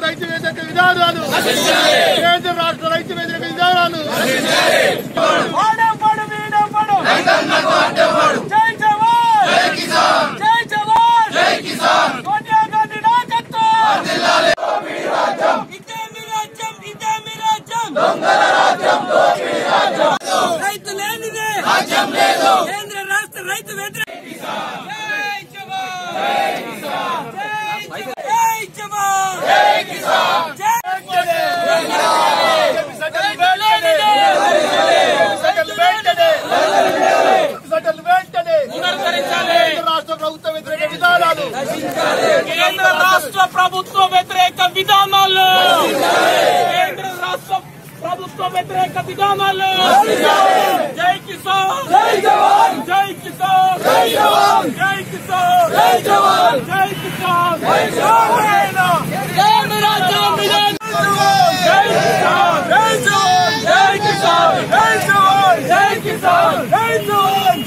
రైతు వ్యతిరేక విధానాలు కేంద్ర రాష్ట్ర రైతు వ్యతిరేక విధానాలు వాడం వాడు వీడం వాడు జై జవాన్ జై కిసాన్ జై జవాన్ జై కిసాన్ సోనియా గాంధీ నాయకత్వం ఇదే మీ రాజ్యం ఇదే మీ రాజ్యం దొంగల రాజ్యం దోపిడీ రాజ్యం రైతు లేనిదే రాజ్యం లేదు కేంద్ర రాష్ట్ర రైతు వ్యతిరేక జై జవాన్ జై కిసాన్ జై జవాన్ జై కిసాన్ జై సెకండ్ వెంటనే సెకండ్ వెంటనే కేంద్ర రాష్ట్ర ప్రభుత్వ వ్యతిరేక విధానాలు కేంద్ర రాష్ట్ర ప్రభుత్వ వ్యతిరేక విధానాలు కేంద్ర రాష్ట్ర ప్రభుత్వ వ్యతిరేక విధానాలు జై కిసాన్ జై జవాన్ జై కిసాన్ జై జవాన్ జై కిసాన్ జై జవాన్ జై కిసాన్ జై జవాన్ జై రాజ్యం విధానం జై కిసాన్ జై జవాన్ జై కిసాన్ జై జవాన్ జై కిసాన్ జై జవాన్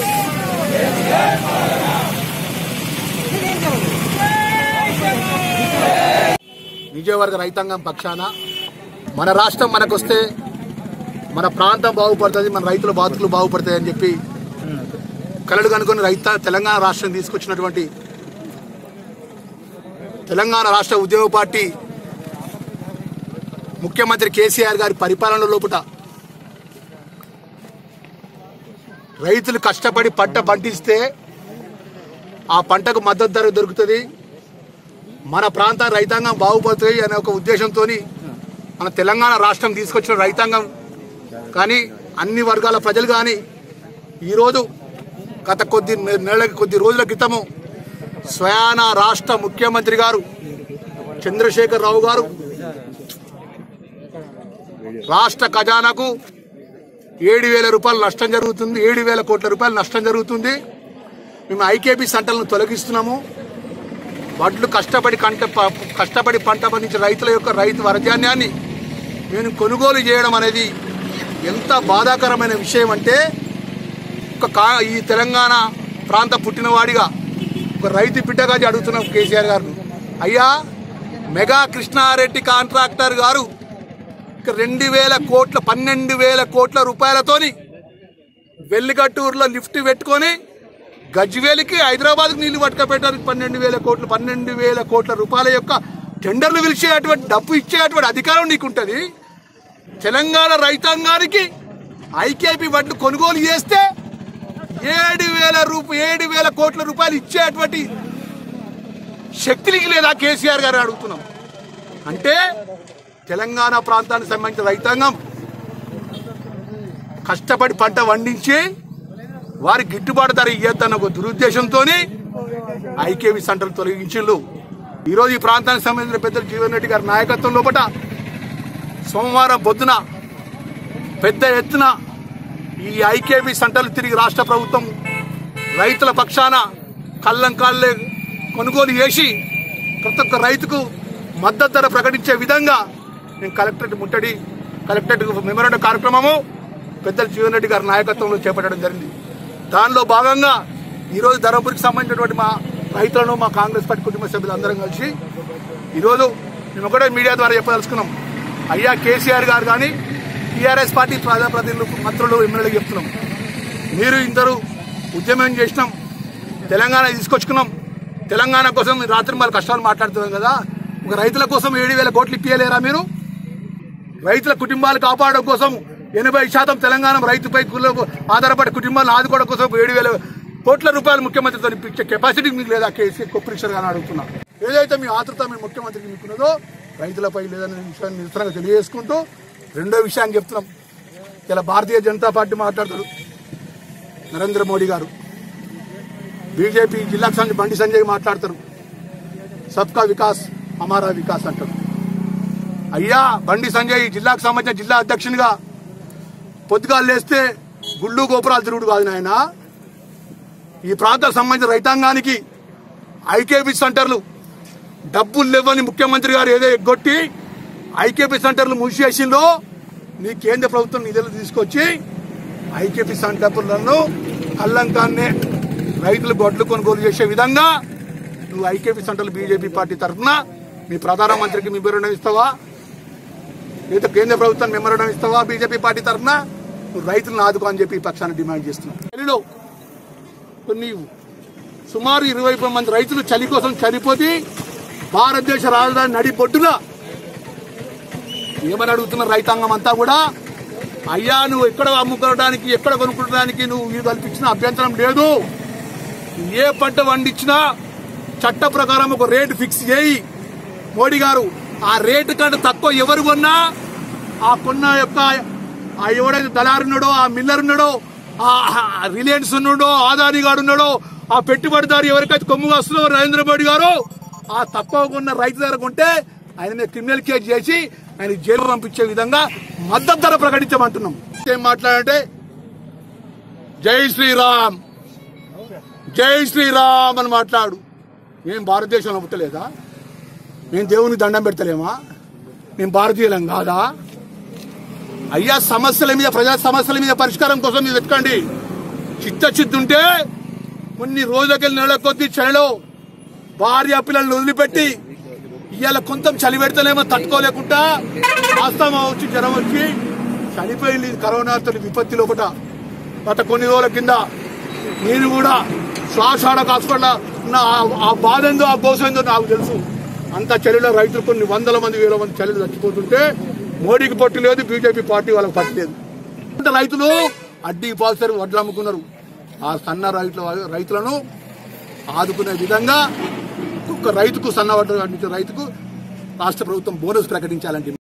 విజయవర్గ రైతాంగం పక్షాన మన రాష్ట్రం మనకొస్తే మన ప్రాంతం బాగుపడుతుంది మన రైతుల బాతులు బాగుపడతాయి అని చెప్పి కలలు కనుకొని రైత తెలంగాణ రాష్ట్రం తీసుకొచ్చినటువంటి తెలంగాణ రాష్ట్ర ఉద్యమ పార్టీ ముఖ్యమంత్రి కేసీఆర్ గారి పరిపాలన లోపల రైతులు కష్టపడి పంట పండిస్తే ఆ పంటకు మద్దతు ధర దొరుకుతుంది మన ప్రాంత రైతాంగం బాగుపడుతుంది అనే ఒక ఉద్దేశంతో మన తెలంగాణ రాష్ట్రం తీసుకొచ్చిన రైతాంగం కానీ అన్ని వర్గాల ప్రజలు కానీ ఈరోజు గత కొద్ది నె- నెలల కొద్ది రోజుల క్రితము స్వయాన రాష్ట్ర ముఖ్యమంత్రి గారు చంద్రశేఖర్ రావు గారు రాష్ట్ర ఖజానాకు ఏడు వేల రూపాయలు నష్టం జరుగుతుంది ఏడు వేల కోట్ల రూపాయలు నష్టం జరుగుతుంది మేము ఐకేపీ సెంటర్లను తొలగిస్తున్నాము వడ్లు కష్టపడి కంట ప- కష్టపడి పంట పండించిన రైతుల యొక్క రైతు వరధాన్యాన్ని నేను కొనుగోలు చేయడం అనేది ఎంత బాధాకరమైన విషయం అంటే ఒక కా ఈ తెలంగాణ ప్రాంత పుట్టినవాడిగా ఒక రైతు బిడ్డగా అడుగుతున్నాం కేసీఆర్ గారు అయ్యా మెగా కృష్ణారెడ్డి కాంట్రాక్టర్ గారు ఇక రెండు వేల కోట్ల పన్నెండు వేల కోట్ల రూపాయలతోని వెల్లిగట్టూరులో లిఫ్ట్ పెట్టుకొని గజ్వేలికి హైదరాబాద్కి నీళ్లు పట్టుకపోయడానికి పన్నెండు వేల కోట్లు పన్నెండు వేల కోట్ల రూపాయల యొక్క టెండర్లు పిలిచేటువంటి డబ్బు ఇచ్చేటువంటి అధికారం నీకుంటది తెలంగాణ రైతాంగానికి ఐకేపీ వడ్లు కొనుగోలు చేస్తే ఏడు వేల రూప ఏడు వేల కోట్ల రూపాయలు ఇచ్చేటువంటి శక్తి నీకు లేదా కేసీఆర్ గారు అడుగుతున్నాం అంటే తెలంగాణ ప్రాంతానికి సంబంధించిన రైతాంగం కష్టపడి పంట పండించి వారి గిట్టుబాటు ధర ఇయ్యద్దన్న ఒక దురుద్దేశంతో ఐకేవి సెంటర్లు తొలగించిండు ఈరోజు ఈ ప్రాంతానికి సంబంధించిన పెద్దలు జీవన్ రెడ్డి గారి నాయకత్వం లోపల సోమవారం పొద్దున పెద్ద ఎత్తున ఈ ఐకేబీ సెంటర్లు తిరిగి రాష్ట్ర ప్రభుత్వం రైతుల పక్షాన కళ్ళం కాళ్ళే కొనుగోలు చేసి ప్రతి ఒక్క రైతుకు మద్దతు ధర ప్రకటించే విధంగా నేను కలెక్టరేట్ ముట్టడి కలెక్టరేట్ మెమోరాండం కార్యక్రమము పెద్దల జీవన్ రెడ్డి గారి నాయకత్వంలో చేపట్టడం జరిగింది దానిలో భాగంగా ఈరోజు ధర్మపురికి సంబంధించినటువంటి మా రైతులను మా కాంగ్రెస్ పార్టీ కుటుంబ సభ్యులందరం కలిసి ఈరోజు మేము ఒకటే మీడియా ద్వారా చెప్పదలుచుకున్నాం అయ్యా కేసీఆర్ గారు కానీ టీఆర్ఎస్ పార్టీ ప్రజాప్రతినిధులు మంత్రులు ఎమ్మెల్యేలు చెప్తున్నాం మీరు ఇద్దరు ఉద్యమం చేసినాం తెలంగాణ తీసుకొచ్చుకున్నాం తెలంగాణ కోసం మీరు రాత్రి మళ్ళీ కష్టాలు మాట్లాడుతున్నాం కదా ఒక రైతుల కోసం ఏడు వేల కోట్లు ఇప్పియలేరా మీరు రైతుల కుటుంబాలు కాపాడడం కోసం ఎనభై శాతం తెలంగాణ రైతుపై కుల- ఆధారపడే కుటుంబాలను ఆదుకోవడం కోసం ఏడు వేల కోట్ల రూపాయలు ముఖ్యమంత్రితో ఇప్పించే కెపాసిటీ మీకు లేదా కేసీఆర్ కొప్పరీశ్వర్ గారు అడుగుతున్నా ఏదైతే మీ ఆతృత మీ ముఖ్యమంత్రికి మీకున్నదో రైతులపై లేదనే విషయాన్ని నిరసనగా తెలియజేసుకుంటూ రెండో విషయాన్ని చెప్తున్నాం ఇలా భారతీయ జనతా పార్టీ మాట్లాడతారు నరేంద్ర మోడీ గారు బీజేపీ జిల్లాకు సంబంధించి బండి సంజయ్ మాట్లాడతారు సబ్కా వికాస్ హమారా వికాస్ అంటారు అయ్యా బండి సంజయ్ ఈ జిల్లాకు సంబంధించిన జిల్లా అధ్యక్షునిగా పొద్దుగాలు లేస్తే గుళ్ళు గోపురాలు తిరుగుడు కాదు నాయన ఈ ప్రాంతాలకు సంబంధించిన రైతాంగానికి ఐకేపీ సెంటర్లు డబ్బులు లేవని ముఖ్యమంత్రి గారు ఏదో ఎగ్గొట్టి ఐకేపీ సెంటర్లు మూసేసిందో నీ కేంద్ర ప్రభుత్వం నిధులు తీసుకొచ్చి ఐకేపీ సెంటర్లను కల్లంకాన్నే రైతులు గొడ్లు కొనుగోలు చేసే విధంగా నువ్వు ఐకేపీ సెంటర్లు బీజేపీ పార్టీ తరఫున మీ ప్రధానమంత్రికి మెమోరండం ఇస్తావా లేదా కేంద్ర ప్రభుత్వాన్ని మెమోరండం ఇస్తావా బీజేపీ పార్టీ తరఫున నువ్వు రైతులను ఆదుకో అని చెప్పి ఈ పక్షాన్ని డిమాండ్ చేస్తున్నావు చలిలో కొన్ని సుమారు ఇరవై మంది రైతులు చలి కోసం చనిపోతే భారతదేశ రాజధాని నడిబొడ్డున ఏమని అడుగుతున్న రైతాంగం అంతా కూడా అయ్యా నువ్వు ఎక్కడ అమ్ముకోవడానికి ఎక్కడ కొనుక్కోవడానికి నువ్వు వీలు కల్పించిన అభ్యంతరం లేదు ఏ పంట పండించినా చట్ట ప్రకారం ఒక రేటు ఫిక్స్ చేయి మోడీ గారు ఆ రేటు కంటే తక్కువ ఎవరు కొన్నా ఆ కొన్న యొక్క ఆ ఎవడైతే దళారు ఉన్నాడో ఆ మిల్లర్ ఉన్నాడో ఆ రిలయన్స్ ఉన్నాడో ఆదాని గారు ఉన్నాడో ఆ పెట్టుబడిదారు ఎవరికైతే కొమ్ము వస్తుందో నరేంద్ర మోడీ గారు ఆ తక్కువ కొన్న రైతు దగ్గర కొంటే ఆయన మీద క్రిమినల్ కేసు చేసి ఆయన జైలు పంపించే విధంగా మద్దతు ధర ప్రకటించమంటున్నాం ఏం మాట్లాడంటే జై శ్రీరామ్ జై శ్రీరామ్ అని మాట్లాడు మేము భారతదేశంలో పుట్టలేదా మేము దేవునికి దండం పెడతలేమా మేము భారతీయులం కాదా అయ్యా సమస్యల మీద ప్రజా సమస్యల మీద పరిష్కారం కోసం మీరు వెతకండి చిత్తచిత్తు ఉంటే కొన్ని రోజులకెళ్ళి నెల కొద్ది చలిలో భార్య పిల్లల్ని వదిలిపెట్టి ఇవాళ కొంత చలి పెడతలేమో తట్టుకోలేకుండా ఆస్తమా వచ్చి జ్వరం వచ్చి చనిపోయింది కరోనా తోటి విపత్తి లోపట గత కొన్ని రోజుల కింద నేను కూడా శ్వాసాడ హాస్పిటల్ ఉన్న ఆ- ఆ బాధ ఏందో ఆ గోస ఏందో నాకు తెలుసు అంత చలిలో రైతులు కొన్ని వందల మంది వేల మంది చలిలో చచ్చిపోతుంటే మోడీకి పట్టు లేదు బీజేపీ పార్టీ వాళ్ళకి పట్టు లేదు అంత రైతులు అడ్డీ పాల్సరి వడ్లు అమ్ముకున్నారు ఆ సన్న రైతుల రైతులను ఆదుకునే విధంగా ఒక్కొక్క రైతుకు సన్న వడ్లు పండించే రైతుకు రాష్ట్ర ప్రభుత్వం బోనస్ ప్రకటించాలంటే